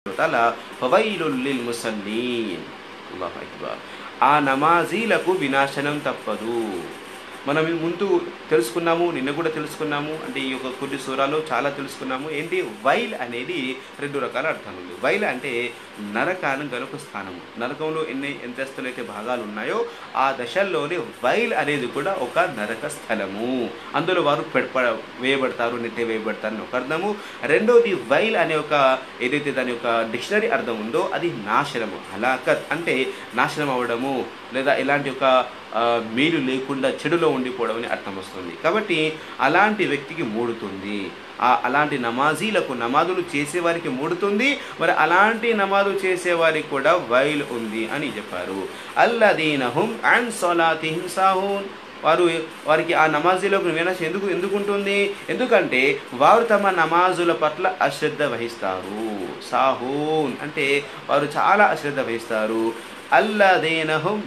తల ఫవైలుల్ లిల్ ముసల్లీన్ అల్లాహు అక్బర్ ఆ నమాజీలకు వినాశనం తప్పదు మనం ఈ ముందు తెలుసుకున్నాము నిన్న కూడా తెలుసుకున్నాము అంటే ఈ యొక్క కొన్ని సూరాలు చాలా తెలుసుకున్నాము ఏంటి వైల్ అనేది రెండు రకాల అర్థాలు ఉంది వైల్ అంటే నరకానం గనుక స్థానము నరకంలో ఎన్ని ఎంతస్తులు అయితే భాగాలు ఉన్నాయో ఆ దశల్లోనే వైల్ అనేది కూడా ఒక నరక స్థలము అందులో వారు పెడప వేయబడతారు నెట్టే వేయబడతారు అని ఒక అర్థము రెండోది వైల్ అనే ఒక ఏదైతే దాని యొక్క డిక్షనరీ అర్థం ఉందో అది నాశనము హలాకత్ అంటే నాశనం అవ్వడము లేదా ఇలాంటి ఒక ఆ, మేలు లేకుండా చెడులో ఉండిపోవడం అని అర్థం వస్తుంది కాబట్టి అలాంటి వ్యక్తికి మూడుతుంది ఆ అలాంటి నమాజీలకు నమాజులు చేసేవారికి మూడుతుంది మరి అలాంటి నమాజు చేసేవారికి కూడా వైల్ ఉంది అని చెప్పారు అల్లదీనహుం అండ్ సొలాతిహిం సాహూన్ వారు వారికి ఆ నమాజీలోకి వినాశ ఎందుకు ఎందుకు ఉంటుంది ఎందుకంటే వారు తమ నమాజుల పట్ల అశ్రద్ధ వహిస్తారు సాహూన్ అంటే వారు చాలా అశ్రద్ధ వహిస్తారు అల్లదేనహుం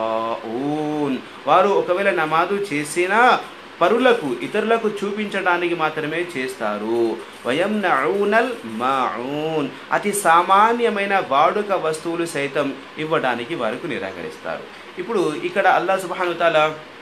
యురాఊన్ వారు ఒకవేళ నమాజు చేసినా పరులకు ఇతరులకు చూపించడానికి మాత్రమే చేస్తారు వయం నౌనల్ మాఊన్ అతి సామాన్యమైన వాడుక వస్తువులు సైతం ఇవ్వడానికి వారికి నిరాకరిస్తారు ఇప్పుడు ఇక్కడ అల్లా సుబానుతాల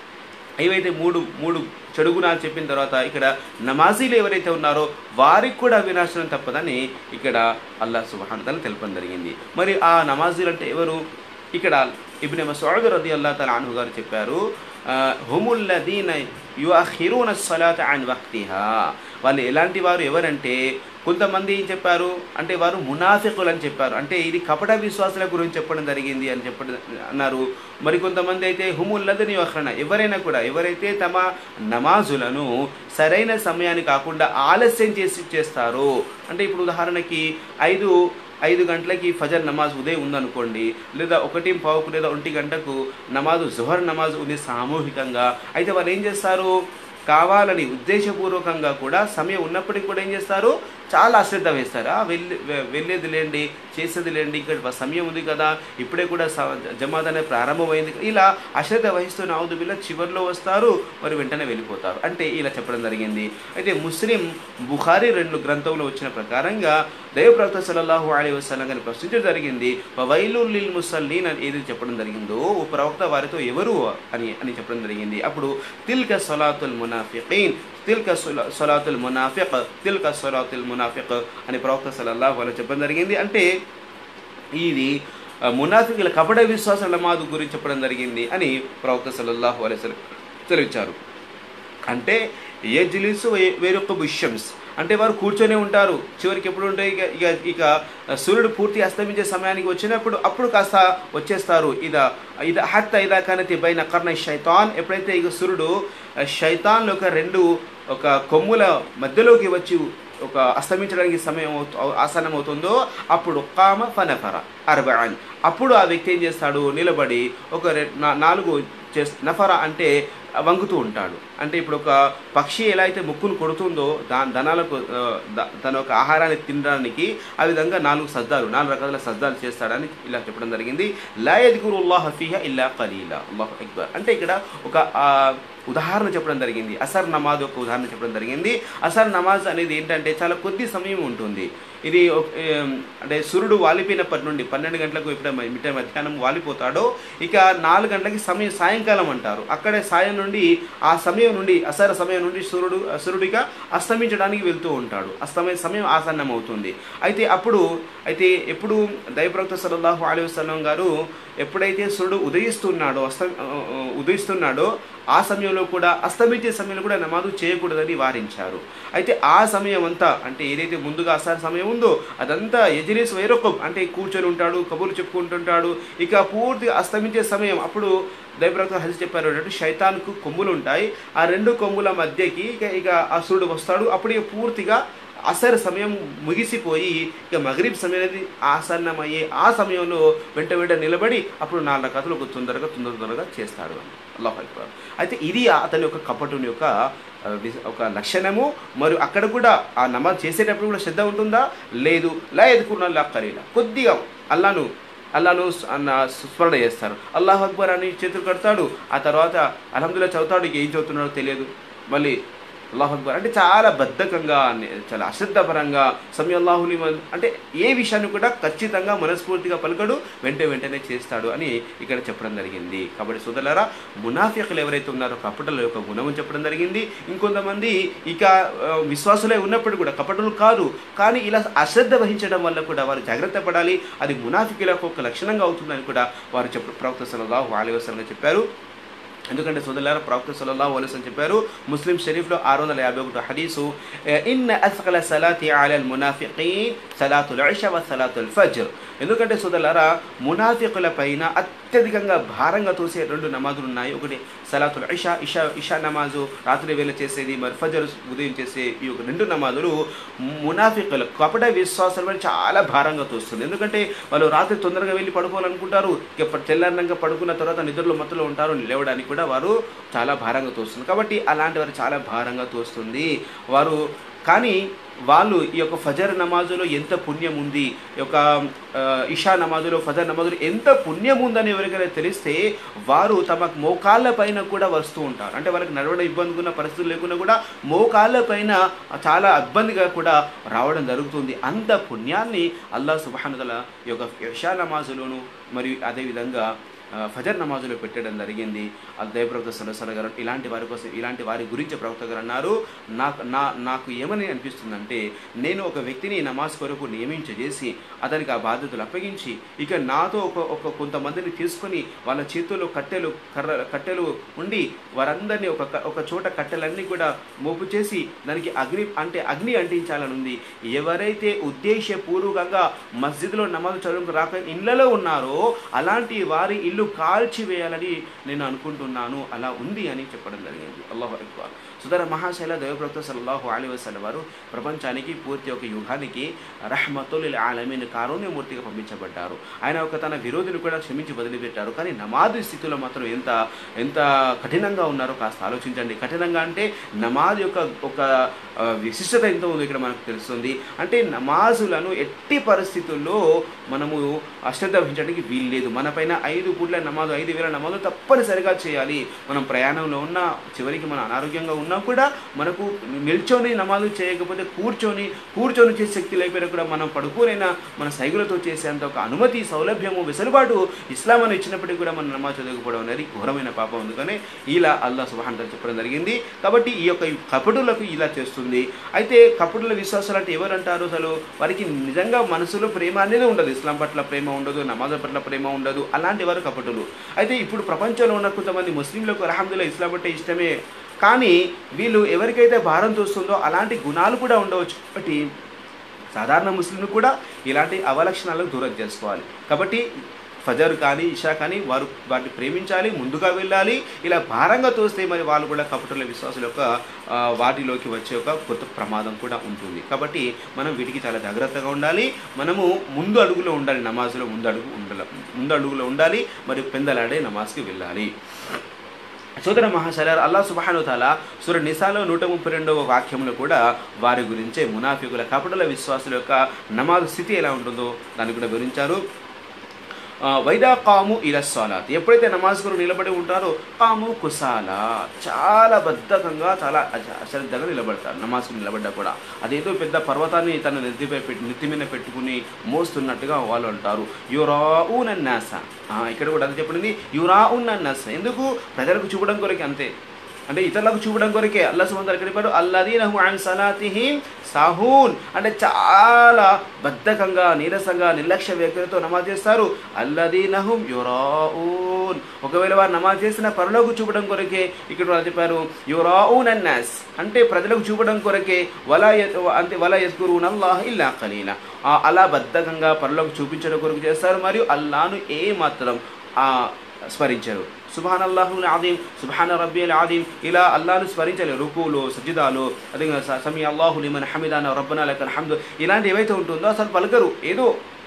ఏవైతే మూడు మూడు చెడు గుణాలు చెప్పిన తర్వాత ఇక్కడ నమాజీలు ఎవరైతే ఉన్నారో వారికి కూడా వినాశనం తప్పదని ఇక్కడ అల్లా సుబానుతాల తెలపడం జరిగింది మరి ఆ నమాజీలు అంటే ఎవరు ఇక్కడ ఇబ్నె మసౌద్ రది అల్లా తల అను గారు చెప్పారు ఆ, హుముల్లదీన యుఅఖిరూన సలాత అన్ వక్తిహా వాళ్ళు ఎలాంటి వారు ఎవరంటే కొంతమంది ఏం చెప్పారు అంటే వారు మునాఫికులు అని చెప్పారు అంటే ఇది కపట విశ్వాసాల గురించి చెప్పడం జరిగింది అని చెప్పడం అన్నారు మరి కొంతమంది అయితే హుముల్లదని అఖరణ ఎవరైనా కూడా ఎవరైతే తమ నమాజులను సరైన సమయాన్ని కాకుండా ఆలస్యం చేసి చేస్తారో అంటే ఇప్పుడు ఉదాహరణకి ఐదు ఐదు గంటలకి ఫజర్ నమాజ్ ఉదయం ఉందనుకోండి లేదా ఒకటి పావుకు లేదా ఒంటి గంటకు నమాజు జుహర్ నమాజ్ ఉంది సామూహికంగా అయితే వాళ్ళు ఏం చేస్తారు కావాలని ఉద్దేశపూర్వకంగా కూడా సమయం ఉన్నప్పటికీ కూడా ఏం చేస్తారు చాలా అశ్రద్ధ వేస్తారు "ఆ, వెళ్ళి వె- వెళ్ళేది లేండి చేసేది లేండి ఇక్కడ సమయం ఉంది కదా ఇప్పుడే కూడా స- జమాత్ అనేది ప్రారంభమైంది ఇలా అశ్రద్ధ వహిస్తున్న అవుదు వీళ్ళ చివరిలో వస్తారు మరి వెంటనే వెళ్ళిపోతారు అంటే ఇలా చెప్పడం జరిగింది అయితే ముస్లిం బుఖారీ రెండు గ్రంథంలో వచ్చిన ప్రకారంగా దైవప్రవక్త సల్లల్లాహు అలీ వసలం గారిని ప్రశ్నించడం జరిగింది వైలుల్లిల్ ముసల్లీన్ అని ఏది చెప్పడం జరిగిందో ఓ ప్రవక్త వారితో ఎవరు అని అని చెప్పడం జరిగింది అప్పుడు తిల్క సొలాతుల్ మునాఫికీన్ తిల్క సొలా- సొలాతుల్ మునాఫిక్ తిల్క సొలాతుల్ మునాఫిక్ అని ప్రవక్త సల్లల్లాహు అలైహి చెప్పడం జరిగింది అంటే ఇది ఆ, మునాఫికుల కపట విశ్వాసాల నమాజు గురించి చెప్పడం జరిగింది అని ప్రవక్త సల్లల్లాహు అలైహి వసల్లం తెలివించారు అంటే యజ్లిసు వేరొక విషయంస్ అంటే వారు కూర్చొని ఉంటారు చివరికి ఎప్పుడు ఉంటాయి ఇక ఇక ఇక సూర్యుడు పూర్తి అస్తమించే సమయానికి వచ్చినప్పుడు అప్పుడు కాస్త వచ్చేస్తారు ఇద ఇద హత్త ఇదా కనతి బైన కర్ణ శైతాన్ ఎప్పుడైతే ఇక సూర్యుడు ఆ, శైతాన్లు ఒక రెండు ఒక కొమ్ముల మధ్యలోకి వచ్చి ఒక అస్తమించడానికి సమయం అవుతు- ఆసనం అవుతుందో అప్పుడు కామ ఫనఫర అర్బఅన్ అప్పుడు ఆ వ్యక్తి ఏం చేస్తాడు నిలబడి ఒక రె- నా- నాలుగు చేస్ నఫర అంటే వంగుతూ ఉంటాడు అంటే ఇప్పుడు ఒక పక్షి ఎలా అయితే ముక్కును కొడుతుందో దా ధనాలకు ఆ, ద- తన యొక్క ఆహారాన్ని తినడానికి ఆ విధంగా నాలుగు సజ్దాలు నాలుగు రకాల సజ్దాలు చేస్తాడని ఇలా చెప్పడం జరిగింది లా యద్కురుల్లాహ ఫీహ ఇల్లా ఖలీలా అల్లాహు అక్బర్ అంటే ఇక్కడ ఒక ఆ, ఉదాహరణ చెప్పడం జరిగింది అసర్ నమాజ్ ఒక ఉదాహరణ చెప్పడం జరిగింది అసర్ నమాజ్ అనేది ఏంటంటే చాలా కొద్ది సమయం ఉంటుంది ఇది ఒక- ఏం, అంటే సూర్యుడు వాలిపోయినప్పటి నుండి పన్నెండు గంటలకు ఇప్పుడు మిట్ట మధ్యాహ్నం వాలిపోతాడో ఇక నాలుగు గంటలకి సమయం సాయంకాలం అంటారు అక్కడే సాయం నుండి ఆ సమయం నుండి అసర సమయం నుండి సూర్యుడు సూర్యుడిగా అస్తమించడానికి వెళ్తూ ఉంటాడు అస్తమయ సమయం ఆసన్నం అవుతుంది అయితే అప్పుడు అయితే ఎప్పుడు దైవప్రవక్త సల్లల్లాహు అలైహి వసల్లం గారు ఎప్పుడైతే సూర్యుడు ఉదయిస్తున్నాడో అస్త ఉదయిస్తున్నాడో ఆ సమయంలో కూడా అస్తమించే సమయంలో కూడా నమాజు చేయకూడదని వారించారు అయితే ఆ సమయం అంతా అంటే ఏదైతే ముందుగా అసార్ సమయం ఉందో అదంతా ఎజిరీస్ వైరొకం అంటే కూర్చొని ఉంటాడు కబుర్లు చెప్పుకుంటుంటాడు ఇక పూర్తిగా అస్తమించే సమయం అప్పుడు దైవప్రవక్త హసి చెప్పారు అంటే శైతాన్కు కొమ్ములు ఉంటాయి ఆ రెండు కొమ్ముల మధ్యకి ఇక ఇక ఆ సూర్యుడు వస్తాడు అప్పుడు ఇక పూర్తిగా అసర్ సమయం ముగిసిపోయి ఇక మగరీబ్ సమయం అనేది ఆసన్నమయ్యే ఆ సమయంలో వెంట వెంట నిలబడి అప్పుడు నాలుగు కథలు ఒక తొందరగా తొందర తొందరగా చేస్తాడు అని అల్లాహ్ అక్బర్ అయితే ఇది అతని యొక్క కపటుని యొక్క ఆ, వి- ఒక లక్షణము మరియు అక్కడ కూడా ఆ నమాజ్ చేసేటప్పుడు కూడా శ్రద్ధ ఉంటుందా లేదు లా ఎదుకున్న ఖరీలా కొద్దిగా అల్లాను అల్లాను స్- అన్న స్మరణ చేస్తారు అల్లాహ్ అక్బర్ అని చేతులు కడతాడు ఆ తర్వాత అల్హమ్దుల్లా చదువుతాడు ఇక ఏం చదువుతున్నాడో తెలియదు మళ్ళీ అల్లాహ్ అక్బర్ అంటే చాలా బద్ధకంగా ని- చాలా అశ్రద్ధపరంగా సమయల్లాహులి అంటే ఏ విషయాన్ని కూడా ఖచ్చితంగా మనస్ఫూర్తిగా పలకడు వెంట వెంటనే చేస్తాడు అని ఇక్కడ చెప్పడం జరిగింది కాబట్టి సోదరులారా మునాఫికులు ఎవరైతే ఉన్నారో కపటల యొక్క గుణం చెప్పడం జరిగింది ఇంకొంతమంది ఇక ఆ, విశ్వాసులే ఉన్నప్పుడు కూడా కపటలు కాదు కానీ ఇలా అశ్రద్ధ వహించడం వల్ల కూడా వారు జాగ్రత్త పడాలి అది మునాఫికులకు ఒక లక్షణంగా అవుతుందని కూడా వారు చెప్ప ప్రవక్త సల్లల్లాహు అలైహి వసల్లం చెప్పారు ఎందుకంటే సోదరులారా ప్రవక్త సల్లల్లాహు అలైహి వసల్లం చెప్పారు ముస్లిం షరీఫ్లో ఆరు వందల యాభై ఒకటి హదీసు ఇన్న అస్కల సలాతి అలల్ మునాఫికీన్ సలాతుల్ ఇషా వ సలాతుల్ ఫజ్ర్ ఎందుకంటే సోదరులారా మునాఫికుల పైన అత్యధికంగా భారంగా తోసే రెండు నమాజులు ఉన్నాయి ఒకటి సలాతుల్ ఇషా ఇషా ఇషా నమాజు రాత్రి వేళ చేసేది మరి ఫజర్ ఉదయం చేసే ఈ యొక్క రెండు నమాజులు మునాఫికుల కపట విశ్వాసాల మీద చాలా భారంగా తోస్తుంది ఎందుకంటే వాళ్ళు రాత్రి తొందరగా వెళ్ళి పడుకోవాలనుకుంటారు ఇక తెల్లారినాక పడుకున్న తర్వాత నిద్రలో మత్తులో ఉంటారు లేవడానికి కూడా వారు చాలా భారంగా తోస్తుంది కాబట్టి అలాంటి వారు చాలా భారంగా తోస్తుంది వారు కానీ వాళ్ళు ఈ యొక్క ఫజర్ నమాజులో ఎంత పుణ్యం ఉంది ఈ యొక్క ఆ, ఇషా నమాజులో ఫజర్ నమాజులో ఎంత పుణ్యం ఉందని ఎవరికైనా తెలిస్తే వారు తమ మోకాళ్ళ పైన కూడా వస్తూ ఉంటారు అంటే వాళ్ళకి నడవడం ఇబ్బంది ఉన్న పరిస్థితులు లేకుండా కూడా మోకాళ్ళ పైన చాలా ఇబ్బందిగా కూడా రావడం జరుగుతుంది అంత పుణ్యాన్ని అల్లా సుబానుగల ఈ యొక్క ఇషా నమాజులోను మరియు అదేవిధంగా ఆ, ఫజర్ నమాజులో పెట్టడం జరిగింది అది దయప్రవక్త సలసల గారు ఇలాంటి వారి కోసం ఇలాంటి వారి గురించి ప్రవక్త గారు అన్నారు నాకు నా నాకు ఏమని అనిపిస్తుందంటే నేను ఒక వ్యక్తిని నమాజ్ కొరకు నియమించజేసి అతనికి ఆ బాధ్యతలు అప్పగించి ఇక నాతో ఒక ఒక కొంతమందిని తీసుకొని వాళ్ళ చేతుల్లో కట్టెలు కర్ర కట్టెలు ఉండి వారందరినీ ఒక క- ఒక చోట కట్టెలన్నీ కూడా మోపు చేసి దానికి అగ్ని అంటే అగ్ని అంటించాలని ఉంది ఎవరైతే ఉద్దేశపూర్వకంగా మస్జిద్లో నమాజ్ చదువుకు రాక ఇళ్లలో ఉన్నారో అలాంటి వారి ఇల్లు కాల్చివేయాలని నేను అనుకుంటున్నాను అలా ఉంది అని చెప్పడం జరిగింది అల్లాహు అక్బర్ సుధర మహాశైల దేవప్రవక్త సల్లల్లాహు అలీ వసల్లం వారు ప్రపంచానికి పూర్తి ఒక యుగానికి రహ్మతుల్ ఆలమీన్ కారుణ్యమూర్తిగా పంపించబడ్డారు ఆయన ఒక తన విరోధిని కూడా క్షమించి వదిలిపెట్టారు కానీ నమాజ్ స్థితిలో మాత్రం ఎంత ఎంత కఠినంగా ఉన్నారో కాస్త ఆలోచించండి కఠినంగా అంటే నమాజ్ యొక్క ఒక ఆ, విశిష్టత ఎంత ఉందో ఇక్కడ మనకు తెలుస్తుంది అంటే నమాజులను ఎట్టి పరిస్థితుల్లో మనము అశ్రద్ధ వహించడానికి వీలు లేదు మన పైన ఐదు పూట్ల నమాజు ఐదు వేల నమాజు తప్పనిసరిగా చేయాలి మనం ప్రయాణంలో ఉన్న చివరికి మన అనారోగ్యంగా ఉన్నా కూడా మనకు నిల్చొని నమాజు చేయకపోతే కూర్చొని కూర్చొని చేసే శక్తి లేకపోయినా కూడా మనం పడుకోనైనా మన సైగులతో చేసేంత ఒక అనుమతి సౌలభ్యము వెసులుబాటు ఇస్లాం అని ఇచ్చినప్పటికీ కూడా మనం నమాజ్ చదవకపోవడం అనేది ఘోరమైన పాపం అందుకనే ఇలా అల్లా సుబాన్ చెప్పడం జరిగింది కాబట్టి ఈ యొక్క కపటులకు ఇలా చేస్తుంది అయితే కపటుల విశ్వాసాలు అంటే ఎవరు అంటారు అసలు వారికి నిజంగా మనసులో ప్రేమ అనేది ఉండదు ఇస్లాం పట్ల ప్రేమ ఉండదు నమాజ్ పట్ల ప్రేమ ఉండదు అలాంటి వారు కపటులు అయితే ఇప్పుడు ప్రపంచంలో ఉన్న కొంతమంది ముస్లింలకు అల్హమ్దుల్లా ఇస్లాం అంటే ఇష్టమే కానీ వీళ్ళు ఎవరికైతే భారం తోస్తుందో అలాంటి గుణాలు కూడా ఉండవచ్చు కాబట్టి సాధారణ ముస్లింలు కూడా ఇలాంటి అవలక్షణాలకు దూరం చేసుకోవాలి కాబట్టి ఫజర్ కానీ ఇషా కానీ వారు వాటిని ప్రేమించాలి ముందుగా వెళ్ళాలి ఇలా భారంగా తోస్తే మరి వాళ్ళు కూడా కపటుల విశ్వాసుల యొక్క ఆ, వాటిలోకి వచ్చే ఒక కొత్త ప్రమాదం కూడా ఉంటుంది కాబట్టి మనం వీటికి చాలా జాగ్రత్తగా ఉండాలి మనము ముందు అడుగులో ఉండాలి నమాజ్లో ముందు అడుగు ఉండాలి ముందు అడుగులో ఉండాలి మరియు పెందలాడే నమాజ్కి వెళ్ళాలి సోదర మహాశలార్ అల్లా సుబాను తాల సుర నిసాలో నూట ముప్పై రెండవ వాక్యంలో కూడా వారి గురించే మునాఫికుల కపటల విశ్వాసుల యొక్క నమాజ్ స్థితి ఎలా ఉంటుందో దాన్ని కూడా వివరించారు ఆ, వైదా కాము ఇలస్సాలాత్ ఎప్పుడైతే నమాజ్ కొరకు నిలబడి ఉంటారో కాము కుసాల చాలా బద్ధకంగా చాలా అజ- అశ్రద్ధగా నిలబడతారు నమాజ్కు నిలబడ్డా కూడా అదేదో పెద్ద పర్వతాన్ని తన నెత్తిపై పెట్టి నెత్తి మీద పెట్టుకుని మోస్తున్నట్టుగా వాళ్ళు అంటారు యురాఊన్ అన్నాస ఇక్కడ కూడా అది చెప్పడింది యురాఊన్ అన్నాస ఎందుకు ప్రజలకు చూపడం కొరకే అంతే అంటే ఇతరులకు చూపడం కొరకే అల్లా సుమందర్ ఎక్కడ చెప్పాడు అల్లదీనహు అన్ సలాతిహిం సాహూన్ అంటే చాలా బద్ధకంగా నీరసంగా నిర్లక్ష్య వ్యక్తులతో నమాజ్ చేస్తారు అల్లదీనహుం యురాఊన్ ఒకవేళ వారు నమాజ్ చేసిన పరులకు చూపడం కొరకే ఇక్కడ వాళ్ళు చెప్పారు యురాఊన్ అన్నాస్ అంటే ప్రజలకు చూపడం కొరకే వలా యత్- అంతే వలా యస్కురూన్ అల్లాహ్ ఇల్లా ఖలీలా ఆ అలా బద్ధకంగా పరులకు చూపించడం కొరకు చేస్తారు మరియు అల్లాను ఏ మాత్రం ఆ స్మరించరు సుభాన్ అల్లాహుల్ ఆదీం సుభాన రబ్బియల్ ఆదీం ఇలా అల్లాను స్మరించాలి రుకులు సజిదాలు అదే సమీ అల్లాహు లిమన్ హమిదాన రబ్బనా లకల్ హమ్దు ఇలాంటి ఏవైతే ఉంటుందో అసలు పలకరు ఏదో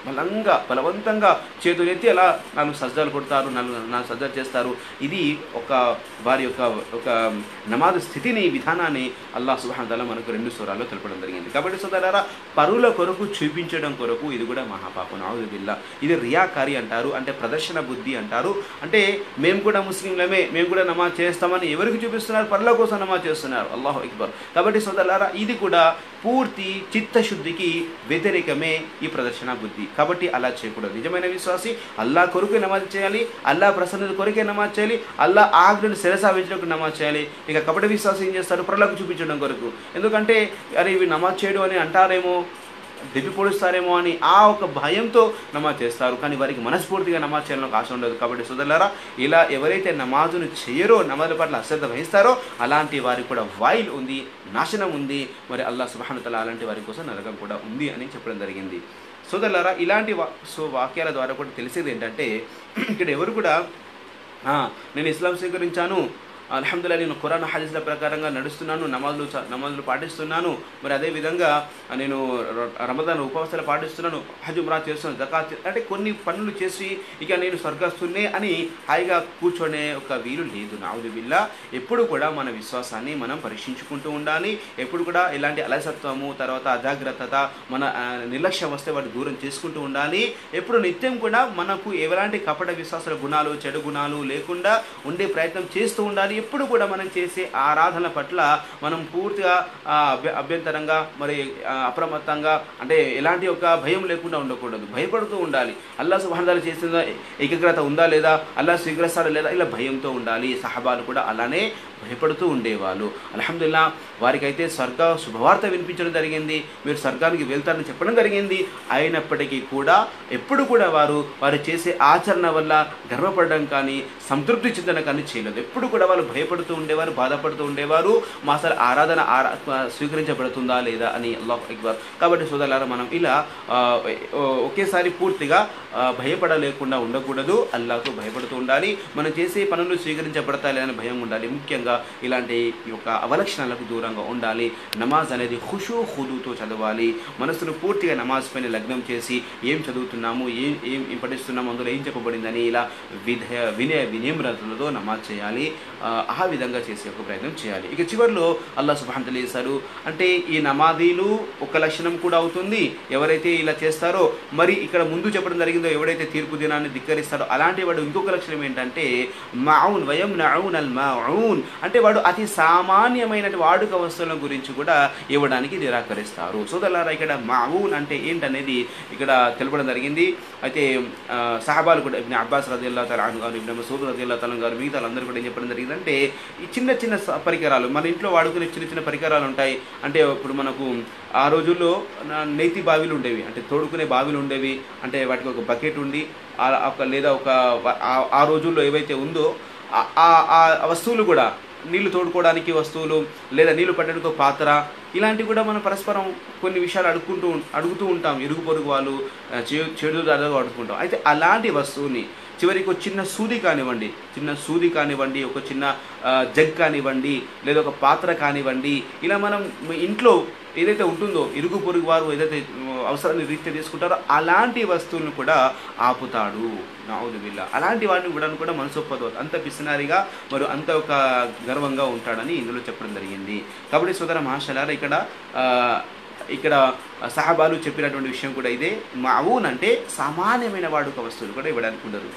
బలంగా బలవంతంగా చేతులెత్తి అలా నాలుగు సజ్జాలు కొడతారు నాలుగు నాలుగు సజ్జాలు చేస్తారు ఇది ఒక వారి యొక్క ఒక నమాజు స్థితిని విధానాన్ని అల్లాహ్ సుబ్హానహు వతఆలా మనకు రెండు సూరాల్లో తెలపడం జరిగింది కాబట్టి సోదరారా పరుల కొరకు చూపించడం కొరకు ఇది కూడా మహాపాపం నావుదుబిల్లా ఇది రియాకారి అంటారు అంటే ప్రదర్శన బుద్ధి అంటారు అంటే మేము కూడా ముస్లింలమే మేము కూడా నమాజ్ చేస్తామని ఎవరికి చూపిస్తున్నారు పరుల కోసం నమాజ్ చేస్తున్నారు అల్లాహు అక్బర్ కాబట్టి సోదరులారా ఇది కూడా పూర్తి చిత్తశుద్ధికి వ్యతిరేకమే ఈ ప్రదర్శన బుద్ధి కాబట్టి అలా చేయకూడదు నిజమైన విశ్వాసి అల్లా కొరకు నమాజ్ చేయాలి అల్లా ప్రసన్నత కొరకే నమాజ్ చేయాలి అల్లా ఆజ్ఞను శిరసావించడానికి నమాజ్ చేయాలి ఇక కపట విశ్వాసం ఏం చేస్తారు పరులకు చూపించడం కొరకు ఎందుకంటే అరే ఇవి నమాజ్ చేయడం అని అంటారేమో దెప్పి పొడుస్తారేమో అని ఆ ఒక భయంతో నమాజ్ చేస్తారు కానీ వారికి మనస్ఫూర్తిగా నమాజ్ చేయాలని ఒక ఆశ ఉండదు కాబట్టి సోదరులారా ఇలా ఎవరైతే నమాజును చేయరో నమాజుల పట్ల అశ్రద్ధ వహిస్తారో అలాంటి వారికి కూడా వాయిల్ ఉంది నాశనం ఉంది మరి అల్లా సుబానుతల అలాంటి వారి కోసం నరకం కూడా ఉంది అని చెప్పడం జరిగింది సోదరులారా ఇలాంటి వా సో వాక్యాల ద్వారా కూడా తెలిసేది ఏంటంటే ఇక్కడ ఎవరు కూడా "ఆ, నేను ఇస్లాం స్వీకరించాను అల్హమ్దుల్లా నేను ఖురాన్ హదీస్ల ప్రకారంగా నడుస్తున్నాను నమాజులు చ- నమాజులు పాటిస్తున్నాను మరి అదే విధంగా నేను ర- రమదాన్ ఉపవాసాలు పాటిస్తున్నాను హజ్ ఉమ్రా చేస్తున్నాను జకాత్ అంటే కొన్ని పనులు చేసి ఇక నేను స్వర్గస్తున్నే అని హాయిగా కూర్చొనే ఒక వీలు లేదు నావుదు బిల్లా ఎప్పుడు కూడా మన విశ్వాసాన్ని మనం పరీక్షించుకుంటూ ఉండాలి ఎప్పుడు కూడా ఇలాంటి అలసత్వము తర్వాత అజాగ్రత్తత మన ఆ, నిర్లక్ష్యం వస్తే వాటి దూరం చేసుకుంటూ ఉండాలి ఎప్పుడు నిత్యం కూడా మనకు ఎలాంటి కపట విశ్వాసాల గుణాలు చెడు గుణాలు లేకుండా ఉండే ప్రయత్నం చేస్తూ ఉండాలి ఎప్పుడు కూడా మనం చేసే ఆరాధన పట్ల మనం పూర్తిగా ఆ, అభ్య అభ్యంతరంగా మరి ఆ, అప్రమత్తంగా అంటే ఎలాంటి ఒక భయం లేకుండా ఉండకూడదు భయపడుతూ ఉండాలి అల్లా సుభానాలు చేసిన ఏకాగ్రత ఉందా లేదా అల్లా స్వీకరిస్తాడా లేదా ఇలా భయంతో ఉండాలి సహబాలు కూడా అలానే భయపడుతూ ఉండేవాళ్ళు అల్హమ్దుల్లా వారికైతే స్వర్గ శుభవార్త వినిపించడం జరిగింది మీరు స్వర్గానికి వెళ్తారని చెప్పడం జరిగింది అయినప్పటికీ కూడా ఎప్పుడు కూడా వారు వారు చేసే ఆచరణ వల్ల గర్వపడడం కానీ సంతృప్తి చెందడం కానీ చేయలేదు ఎప్పుడు కూడా వాళ్ళు భయపడుతూ ఉండేవారు బాధపడుతూ ఉండేవారు మా అసలు ఆరాధన ఆరా స్వీకరించబడుతుందా లేదా అని అల్లాహ్ అక్బర్ కాబట్టి సోదరులారా మనం ఇలా ఆ, ఒకేసారి పూర్తిగా ఆ, భయపడలేకుండా ఉండకూడదు అల్లాహకు భయపడుతూ ఉండాలి మనం చేసే పనులు స్వీకరించబడతాయి అని భయం ఉండాలి ముఖ్యంగా ఇలాంటి ఈ యొక్క అవలక్షణాలకు దూరంగా ఉండాలి నమాజ్ అనేది ఖుషు ఖుదుతో చదవాలి మనసును పూర్తిగా నమాజ్ పైన లగ్నం చేసి ఏం చదువుతున్నాము ఏం ఏం ఏం పఠిస్తున్నాము అందులో ఏం చెప్పబడిందని ఇలా విధయ వినయ వినమ్రతలతో నమాజ్ చేయాలి ఆ, ఆ విధంగా చేసే ఒక ప్రయత్నం చేయాలి ఇక చివరిలో అల్లా సుబాన్ తెలియజేశారు అంటే ఈ నమాజీలు ఒక లక్షణం కూడా అవుతుంది ఎవరైతే ఇలా చేస్తారో మరి ఇక్కడ ముందు చెప్పడం జరిగిందో ఎవడైతే తీర్పు దినాన్ని ధిక్కరిస్తాడో అలాంటి వాడు ఇంకొక లక్షణం ఏంటంటే మావున్ వయం నౌన్ అల్ మావున్ అంటే వాడు అతి సామాన్యమైన వాడుక వస్తువుల గురించి కూడా ఇవ్వడానికి నిరాకరిస్తారు సోదరులారా ఇక్కడ మావున్ అంటే ఏంటనేది ఇక్కడ తెలపడం జరిగింది అయితే ఆ, సహబాలు కూడా ఇబ్న అబ్బాస్ రదిల్లా తలాన్ గారు ఇబ్న మసూద్ రదిల్లా తలం గారు మిగతా అందరూ కూడా ఏం చెప్పడం జరిగిందంటే ఈ చిన్న చిన్న స- పరికరాలు మన ఇంట్లో వాడుకునే చిన్న చిన్న పరికరాలు ఉంటాయి అంటే ఇప్పుడు మనకు ఆ రోజుల్లో నా- నేతి బావిలు ఉండేవి అంటే తోడుకునే బావిలు ఉండేవి అంటే వాటికి ఒక బకెట్ ఉండి ఆ- ఒక లేదా ఒక వ- ఆ- ఆ రోజుల్లో ఏవైతే ఉందో ఆ- ఆ- ఆ వస్తువులు కూడా నీళ్లు తోడుకోవడానికి వస్తువులు లేదా నీళ్లు పట్టడానికి ఒక పాత్ర ఇలాంటివి కూడా మనం పరస్పరం కొన్ని విషయాలు అడుక్కుంటూ ఉం- అడుగుతూ ఉంటాం ఇరుగు పొరుగు వాళ్ళు ఆ, చే- చెడు దాదాగా అడుగుతుంటాం అయితే అలాంటి వస్తువుని చివరికి ఒక చిన్న సూది కానివ్వండి చిన్న సూది కానివ్వండి ఒక చిన్న ఆ, జగ్ కానివ్వండి లేదా ఒక పాత్ర కానివ్వండి ఇలా మనం మీ ఇంట్లో ఏదైతే ఉంటుందో ఇరుగు పొరుగు వారు ఏదైతే ఉమ్, అవసరాన్ని రీత్యా తీసుకుంటారో అలాంటి వస్తువులను కూడా ఆపుతాడు నావుదు బిల్ల అలాంటి వాడిని ఇవ్వడానికి కూడా మనసు ఒప్పదు అంత పిసినారిగా మరి అంత ఒక గర్వంగా ఉంటాడని ఇందులో చెప్పడం జరిగింది కాబట్టి సోదర మహాశలారా ఇక్కడ ఆ, ఇక్కడ సహబాలు చెప్పినటువంటి విషయం కూడా ఇదే మావున్ అంటే సామాన్యమైన వాడుక వస్తువులు కూడా ఇవ్వడానికి ఉండదు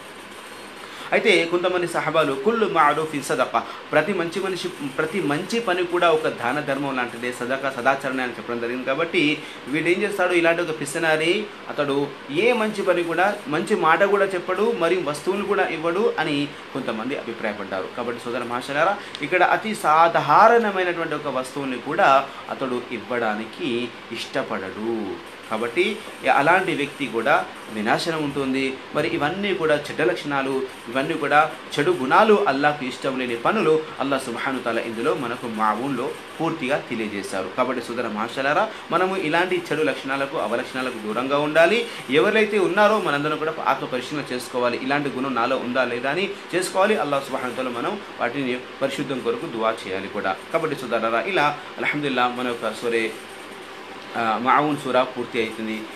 అయితే కొంతమంది సహబాలు కుళ్ళు మారూఫ్ సదక ప్రతి మంచి మనిషి ప్రతి మంచి పని కూడా ఒక దాన ధర్మం లాంటిదే సదక సదాచరణ అని చెప్పడం జరిగింది కాబట్టి వీడు ఏం చేస్తాడు ఇలాంటి ఒక పిసనారి అతడు ఏ మంచి పని కూడా మంచి మాట కూడా చెప్పడు మరియు వస్తువులు కూడా ఇవ్వడు అని కొంతమంది అభిప్రాయపడ్డారు కాబట్టి సోదర మహాశలారా ఇక్కడ అతి సాధారణమైనటువంటి ఒక వస్తువుని కూడా అతడు ఇవ్వడానికి ఇష్టపడడు కాబట్టి అలాంటి వ్యక్తి కూడా వినాశనం ఉంటుంది మరి ఇవన్నీ కూడా చెడ్డ లక్షణాలు ఇవన్నీ కూడా చెడు గుణాలు అల్లాహకు ఇష్టం లేని పనులు అల్లా సుబ్హాను తాలా ఇందులో మనకు మావున్లో పూర్తిగా తెలియజేశారు కాబట్టి సుధర మహాశలారా మనము ఇలాంటి చెడు లక్షణాలకు అవలక్షణాలకు దూరంగా ఉండాలి ఎవరైతే ఉన్నారో మనందరం కూడా ఆత్మ పరిశీలన చేసుకోవాలి ఇలాంటి గుణం నాలో ఉందా లేదా అని చేసుకోవాలి అల్లా సుబ్హాను తాలా మనం వాటిని పరిశుద్ధం కొరకు దువా చేయాలి కూడా కాబట్టి సుధరరా ఇలా అల్హమ్దుల్లా మన యొక్క సూరే ఆ, మావున్ సూరా పూర్తి అవుతుంది